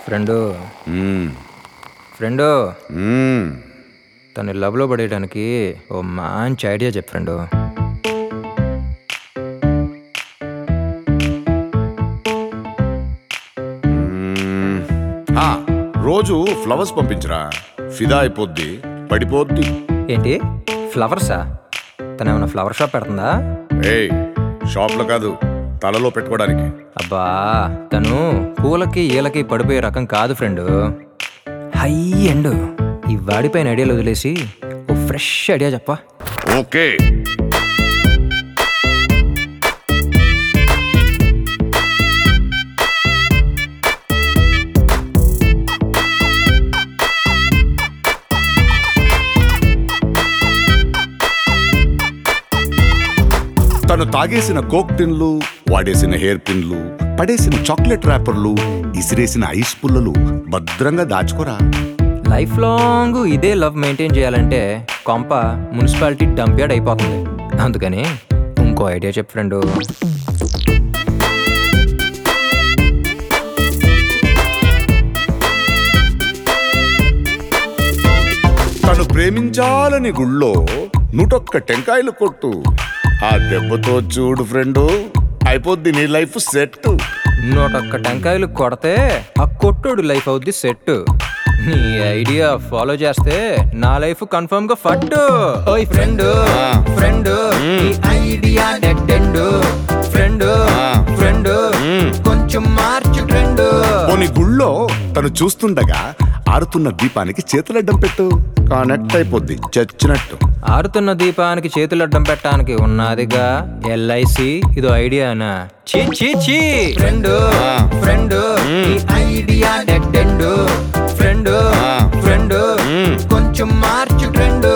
Friend మ్మ్. Friend మ్మ్. తను లవ్లో పడేయడానికి ఓ మంచి ఐడియా చెప్పు ఫ్రెండు మ్మ్. ఆ, రోజు ఫ్లవర్స్ పంపించరా ఫిదా అయిపోద్ది పడిపోద్ది ఏంటి ఫ్లవర్సా తను ఏమైనా ఫ్లవర్ షాప్ పెడుతుందా ఏయ్ షాప్లో కాదు తలలో పెట్టుకోవడానికి అబ్బా తను పూలకి ఈలకి పడిపోయే రకం కాదు ఫ్రెండు హై ఎండ్ ఈ వాడిపైన ఐడియాలు వదిలేసి ఓ ఫ్రెష్ ఐడియా చెప్పా ఓకే తను తాగేసిన కోక్ టిన్లు వాడేసిన హెయిర్ పిన్లు పడేసిన చాక్లెట్ ర్యాపర్లు ఇసిరేసిన ఐస్ పుల్లలు భద్రంగా దాచుకోరా లైఫ్ లాంగ్ ఇదే లవ్ మెయింటైన్ చేయాలంటే కొంప మున్సిపాలిటీ డంప్యార్డ్ అయిపోతుంది అందుకని ఇంకో ఐడియా చెప్పు ఫ్రెండు తను ప్రేమించాలని గుళ్ళో నూటొక్క టెంకాయలు కొట్టు ఆ దెబ్బతో చూడు ఫ్రెండు అయిపోద్ది నీ లైఫ్ సెట్ నూటొక్క టెంకాయలు కొడితే ఆ కొట్టుడు లైఫ్ అవుద్ది సెట్ నీ ఐడియా ఫాలో చేస్తే నా లైఫ్ కన్ఫర్మ్ గా ఫట్టు ఓయ్ friend friend idea dead end friend friend కొంచెం మార్చు ఫ్రెండ్ పోనీ గుళ్ళో తను చూస్తుండగా ఆరుతున్న దీపానికి చేతులడ్డం పెట్టు కనెక్ట్ అయిపోద్ది చచ్చినట్టు ఆరుతున్న దీపానికి చేతులు అడ్డం పెట్టడానికి ఉన్నదిగా ఎల్ఐసి ఇదో ఐడియానా చీ చీ చీ friend friend idea dead end friend friend కొంచెం మార్చు ఫ్రెండ్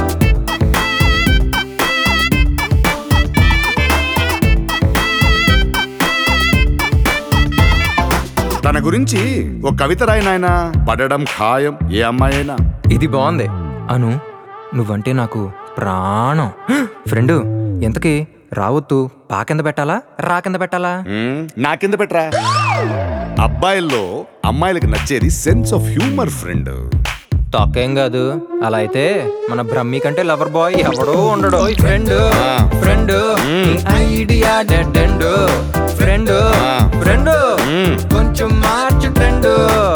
తన గురించి ఓ కవిత రాయనాయనా పడడం ఖాయం ఏ అమ్మాయైనా ఇది బాగుంది అను నువ్వంటే నాకు ప్రాణం ఫ్రెండ్ ఎంతకి రావద్దు పా కింద పెట్టాలా రా కింద పెట్టాలా మ్మ్, నా కింద పెట్టరా అబ్బాయిల్లో అమ్మాయిలకు నచ్చేది సెన్స్ ఆఫ్ హ్యూమర్ ఫ్రెండ్ తొక్కేం కాదు అలా అయితే మన బ్రహ్మి కంటే లవర్ బాయ్ ఎవడో ఉండడు friend friend idea dead end friend friend కొంచెం మార్చు ఫ్రెండ్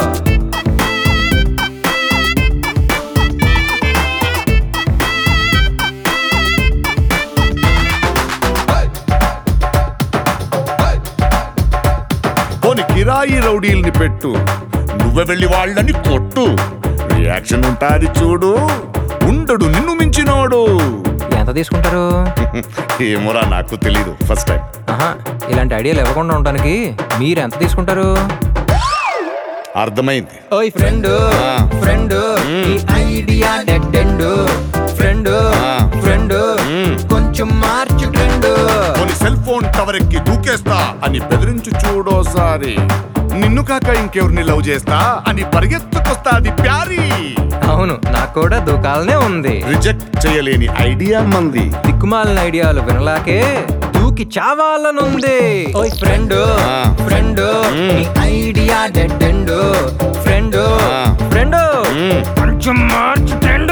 పోని కిరాయి రౌడీల్ని పెట్టు నువ్వే వెళ్ళి వాళ్ళని కొట్టు రియాక్షన్ ఉంటాది చూడు ఉండడు నిన్ను మించినోడు ఎంత తీసుకుంటారు ఏమోరా నాకు తెలీదు ఫస్ట్ టైం ఆహా ఇలాంటి ఐడియాలు ఇవ్వకుండా ఉండడానికి మీరు ఎంత తీసుకుంటారు అర్థమైంది ఓయ్ friend friend idea dead end friend friend కొంచెం మార్చు ఫ్రెండ్ పోని సెల్ ఫోన్ టవర్ ఎక్కి దూకేస్తా అని బెదిరించు చూడోసారి నిన్ను కాక ఇంకెవరిని లవ్ చేస్తా అని పరిగెత్తుకొస్తాది ప్యారీ అవును నాకు కూడా దుకాలనే ఉంది రిజెక్ట్ చేయలేని ఐడియా మంది దిక్కుమాలిన ఐడియాలు వినలాకే దూకి చావాలనుంది ఓయ్ friend friend idea dead end friend friend కొంచెం మార్చు ఫ్రెండ్